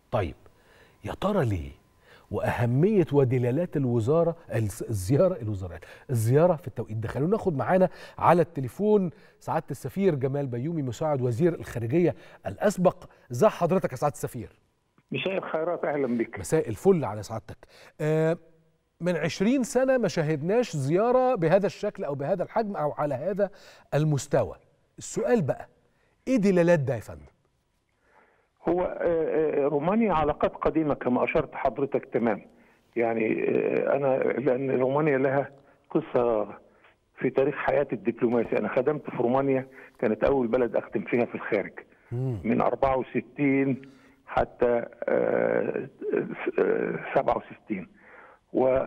طيب يا ترى ليه واهميه ودلالات الوزاره الزياره الوزارات الزياره في التوقيت ده خلونا ناخد معانا على التليفون سعاده السفير جمال بيومي مساعد وزير الخارجيه الاسبق ازي حضرتك يا سعاده السفير مساء الخيرات اهلا بك مساء الفل على سعادتك آه من عشرين سنة ما شاهدناش زيارة بهذا الشكل أو بهذا الحجم أو على هذا المستوى السؤال بقى إيه دلالات ده يا فندم؟ هو رومانيا علاقات قديمة كما أشرت حضرتك تمام يعني أنا لأن رومانيا لها قصة في تاريخ حياتي الدبلوماسي أنا خدمت في رومانيا كانت أول بلد أخدم فيها في الخارج من 64 حتى 67 و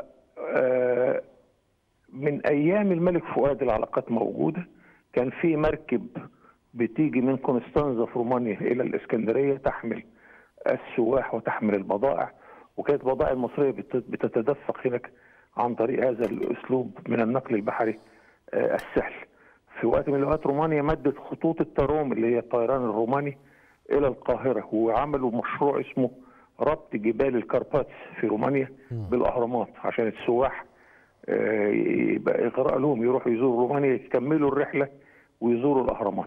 من ايام الملك فؤاد العلاقات موجوده كان في مركب بتيجي من كونستانزا في رومانيا الى الاسكندريه تحمل السواح وتحمل البضائع وكانت البضائع المصريه بتتدفق هناك عن طريق هذا الاسلوب من النقل البحري السهل. في وقت من الاوقات رومانيا مدت خطوط التروم اللي هي الطيران الروماني الى القاهره وعملوا مشروع اسمه ربط جبال الكارباتس في رومانيا بالاهرامات عشان السواح يبقى اغراء لهم يروحوا يزوروا رومانيا يكملوا الرحله ويزوروا الاهرامات.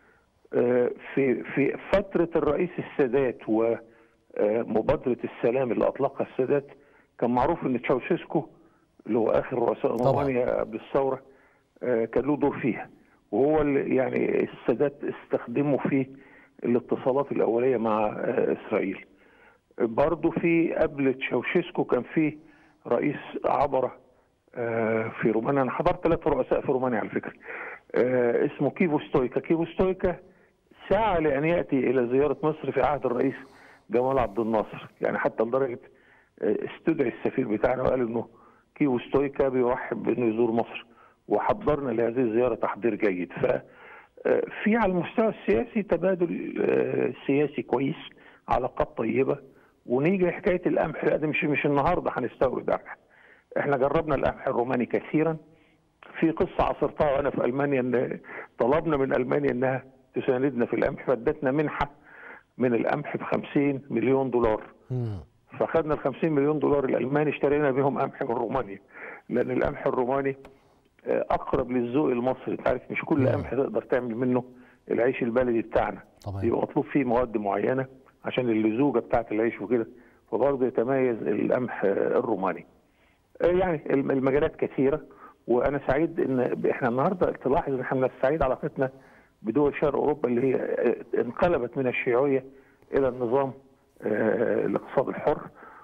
في في فتره الرئيس السادات ومبادره السلام اللي اطلقها السادات كان معروف ان تشاوشيسكو اللي هو اخر رؤساء رومانيا قبل الثوره كان له دور فيها وهو اللي يعني السادات استخدمه في الاتصالات الاوليه مع اسرائيل. برضه في قبل تشاوشيسكو كان في رئيس عبره في رومانيا انا حضرت ثلاث رؤساء في رومانيا على فكره اسمه كيفو ستويكا كيفو ستويكا سعى لان ياتي الى زياره مصر في عهد الرئيس جمال عبد الناصر يعني حتى لدرجه استدعي السفير بتاعنا وقال انه كيفو ستويكا بيرحب بانه يزور مصر وحضرنا لهذه الزياره تحضير جيد ف في على المستوى السياسي تبادل سياسي كويس علاقات طيبه ونيجي لحكايه القمح لا ده مش مش النهارده هنستورد قمح احنا جربنا القمح الروماني كثيرا في قصه عصرتها وانا في المانيا ان طلبنا من المانيا انها تساندنا في القمح فادتنا منحه من القمح ب 50 مليون دولار فخدنا ال 50 مليون دولار الالماني اشترينا بهم قمح من رومانيا لان القمح الروماني اقرب للذوق المصري انت عارف مش كل قمح تقدر تعمل منه العيش البلدي بتاعنا طبعا. يبقى مطلوب فيه مواد معينه عشان اللزوجه بتاعت العيش وكده فبرضه يتميز القمح الروماني. يعني المجالات كثيره وانا سعيد ان احنا النهارده تلاحظ ان احنا بنستعيد علاقتنا بدول شرق اوروبا اللي هي انقلبت من الشيوعيه الى النظام الاقتصاد الحر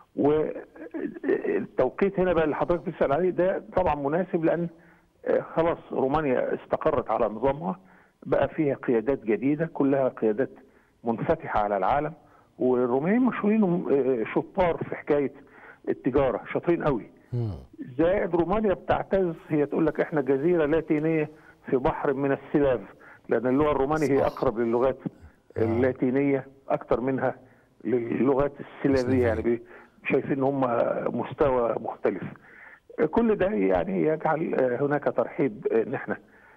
والتوقيت هنا بقى اللي حضرتك بتسال عليه ده طبعا مناسب لان خلاص رومانيا استقرت على نظامها بقى فيها قيادات جديده كلها قيادات منفتحه على العالم والرومانيين مشهورين شطار في حكايه التجاره شاطرين قوي زائد رومانيا بتعتز هي تقول لك احنا جزيره لاتينيه في بحر من السلاف لان اللغه الرومانيه هي اقرب للغات اللاتينيه اكثر منها للغات السلافيه يعني شايفين ان هم مستوى مختلف كل ده يعني يجعل هناك ترحيب ان احنا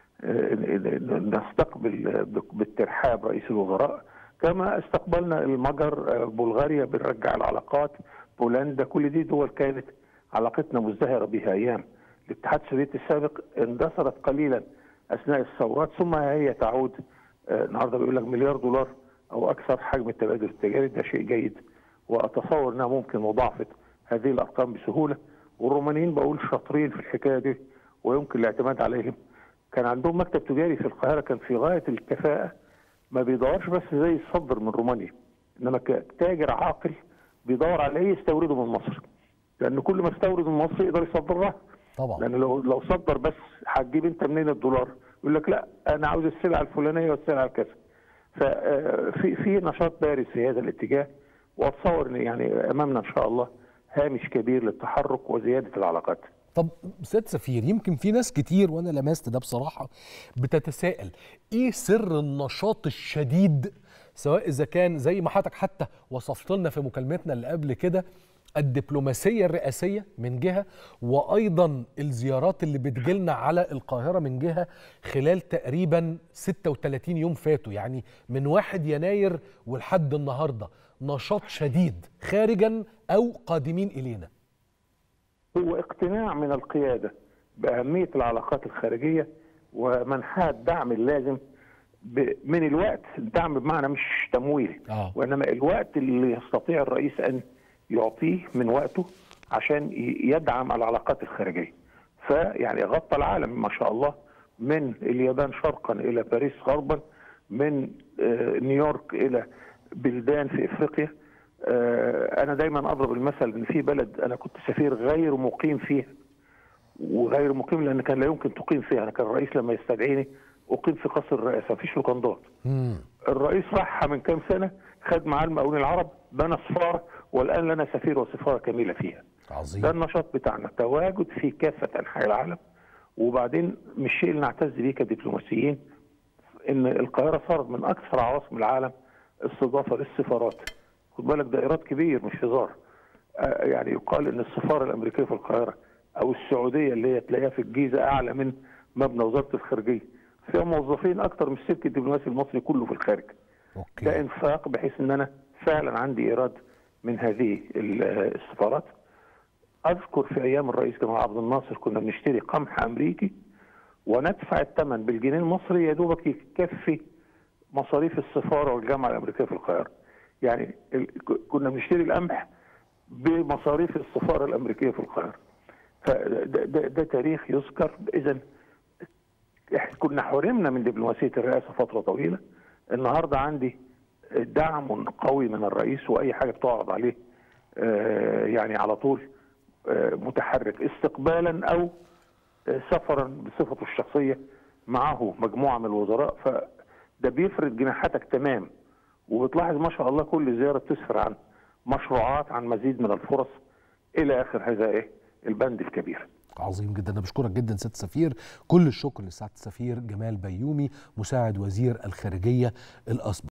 نستقبل بالترحاب رئيس الوزراء كما استقبلنا المجر بلغاريا بنرجع العلاقات بولندا كل دي دول كانت علاقتنا مزدهره بها ايام الاتحاد السوفيتي السابق اندثرت قليلا اثناء الثورات ثم هي تعود النهارده بيقول لك مليار دولار او اكثر حجم التبادل التجاري ده شيء جيد واتصور انها ممكن مضاعفه هذه الارقام بسهوله والرومانيين بقول شاطرين في الحكايه دي ويمكن الاعتماد عليهم كان عندهم مكتب تجاري في القاهره كان في غايه الكفاءه ما بيدورش بس زي يصدر من رومانيا انما كتاجر عاقل بيدور على ايه يستورده من مصر لان كل ما استورد من مصر يقدر يصدر لها طبعا لان لو لو صدر بس هتجيب انت منين الدولار يقول لك لا انا عاوز السلعه الفلانيه والسلعه الكذا ففي في نشاط بارز في هذا الاتجاه واتصور ان يعني امامنا ان شاء الله هامش كبير للتحرك وزياده العلاقات طب سيد سفير يمكن في ناس كتير وانا لمست ده بصراحه بتتساءل ايه سر النشاط الشديد سواء اذا كان زي ما حضرتك حتى وصفت لنا في مكالمتنا اللي قبل كده الدبلوماسيه الرئاسيه من جهه وايضا الزيارات اللي بتجيلنا على القاهره من جهه خلال تقريبا 36 يوم فاتوا يعني من 1 يناير ولحد النهارده نشاط شديد خارجا او قادمين الينا هو اقتناع من القياده باهميه العلاقات الخارجيه ومنحها الدعم اللازم ب- من الوقت الدعم بمعنى مش تمويل آه. وانما الوقت اللي يستطيع الرئيس ان يعطيه من وقته عشان ي- يدعم العلاقات الخارجيه فيعني غطى العالم ما شاء الله من اليابان شرقا الى باريس غربا من آه، نيويورك الى بلدان في افريقيا آه، انا دايما اضرب المثل ان في بلد انا كنت سفير غير مقيم فيها وغير مقيم لان كان لا يمكن تقيم فيها انا كان الرئيس لما يستدعيني اقيم في قصر الرئاسه مفيش لوكندات مم. الرئيس راحها من كام سنه خد معاه المقاولين العرب بنى سفاره والان لنا سفير وسفاره كامله فيها ده عظيم النشاط بتاعنا تواجد في كافه انحاء العالم وبعدين مش شيء اللي نعتز بيه كدبلوماسيين ان القاهره صارت من اكثر عواصم العالم استضافه للسفارات خد بالك ده ايراد كبير مش هزار آه، يعني يقال ان السفاره الامريكيه في القاهره او السعوديه اللي هي تلاقيها في الجيزه اعلى من مبنى وزاره الخارجيه فيها موظفين اكتر من السلك الدبلوماسي المصري كله في الخارج ده اوكي انفاق بحيث ان انا فعلا عندي ايراد من هذه ال- السفارات اذكر في ايام الرئيس جمال عبد الناصر كنا بنشتري قمح امريكي وندفع الثمن بالجنيه المصري يا دوبك يكفي مصاريف السفاره والجامعه الامريكيه في القاهره. يعني ال- ك- كنا بنشتري القمح بمصاريف السفاره الامريكيه في القاهره. فده ده, ده تاريخ يذكر اذا إحنا كنا حرمنا من دبلوماسيه الرئاسه فتره طويله النهارده عندي دعم قوي من الرئيس واي حاجه بتعرض عليه آه، يعني على طول آه، متحرك استقبالا او آه، سفرا بصفته الشخصيه معه مجموعه من الوزراء فده بيفرد جناحاتك تمام وبتلاحظ ما شاء الله كل زياره تسفر عن مشروعات عن مزيد من الفرص الى اخر هذا ايه البند الكبير عظيم جدا انا بشكرك جدا سياده السفير كل الشكر لسعاده السفير جمال بيومي مساعد وزير الخارجيه الاسبق